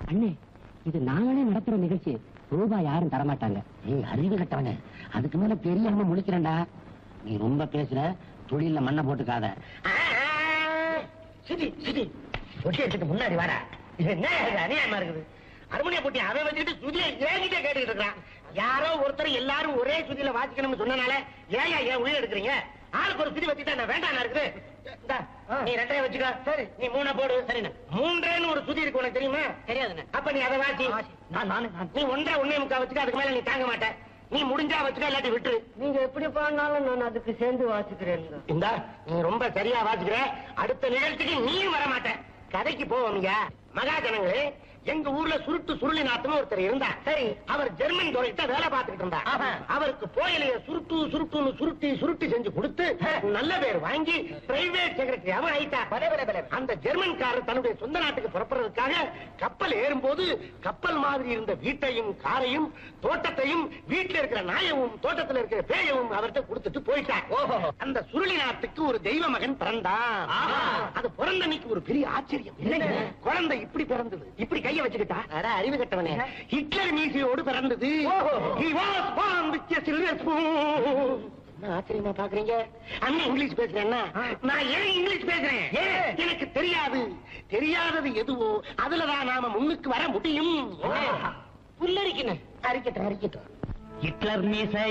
அண்ணே இது நாங்களே நடத்துற நிகழ்ச்சி ரூபாய் யாரும் தரமாட்டாங்க ஏய் அறிவு கட்டவனே அதுக்கு மேல தெரியாம முழிக்கிறேன்டா நீ ரொம்ப பேசுற தொழில மண்ணை போட்டுக்காத சிடி சிடி ஒட்டி எடுத்துட்டு முன்னாடி வாடா இது என்ன இது அநியாயமா இருக்குது அருமணிய போட்டி அவன் வச்சுட்டு சுதியை ஏங்கிட்டே கேட்டுக்கிட்டு இருக்கான் யாரோ ஒருத்தர் எல்லாரும் ஒரே சுதியில வாசிக்கணும்னு சொன்னனால ஏன் ஏன் உயிர் எடுக்கிறீங்க ஆளுக்கு ஒரு சுதி வச்சுட்டா நான் வேண்டாம் இருக்குது இந்தா, நீ ரெண்டையும் வச்சுக்க சரி நீ மூணை போடு சரி மூன்றேன்னு ஒரு சுதி இருக்கு உனக்கு தெரியுமா தெரியாதுண்ணே அப்ப நீ அதை வாசி நான் நானு நீ ஒன்றரை ஒன்னே முக்கா வச்சுக்க அதுக்கு மேல நீ தாங்க மாட்ட நீ முடிஞ்சா வச்சுக்க இல்லாட்டி விட்டுரு நீங்க எப்படி பாடினாலும் நான் அதுக்கு சேர்ந்து வாசிக்கிறேன் இந்த நீ ரொம்ப சரியா வாசிக்கிற அடுத்த நிகழ்ச்சிக்கு நீயும் வர மாட்ட கதைக்கு போவோம்யா மகாஜனங்களே எங்க ஊர்ல சுருட்டு சுருளி நாத்துன்னு ஒருத்தர் இருந்தா சரி அவர் ஜெர்மன் துறையிட்ட வேலை பார்த்துக்கிட்டு இருந்தா அவருக்கு போயிலைய சுருட்டு சுருட்டுன்னு சுருட்டி சுருட்டி செஞ்சு கொடுத்து நல்ல பேர் வாங்கி பிரைவேட் செக்ரட்டரியாவும் ஆயிட்டா அந்த ஜெர்மன்காரர் தன்னுடைய சொந்த நாட்டுக்கு புறப்படுறதுக்காக கப்பல் ஏறும்போது கப்பல் மாதிரி இருந்த வீட்டையும் காரையும் தோட்டத்தையும் வீட்டுல இருக்கிற நாயவும் தோட்டத்துல இருக்கிற பேயவும் அவர்கிட்ட கொடுத்துட்டு போயிட்டார் அந்த சுருளி நாட்டுக்கு ஒரு தெய்வ மகன் பிறந்தான் அது பிறந்த அன்னைக்கு ஒரு பெரிய ஆச்சரியம் குழந்தை இப்படி பிறந்தது இப்படி கைய வச்சுக்கிட்டா அறிவு கட்டவனே ஹிட்லர் மீசியோடு பிறந்தது He was born with a silver spoon. என்ன ஆச்சரியமா பாக்குறீங்க அண்ணன் இங்கிலீஷ் பேசுறேன்னா நான் ஏன் இங்கிலீஷ் பேசுறேன் எனக்கு தெரியாது தெரியாதது எதுவோ அதுலதான் நாம முன்னுக்கு வர முடியும் புல்லரிக்கணும் அரிக்கட்டும் அரிக்கட்டும் ஹிட்லர் மீசை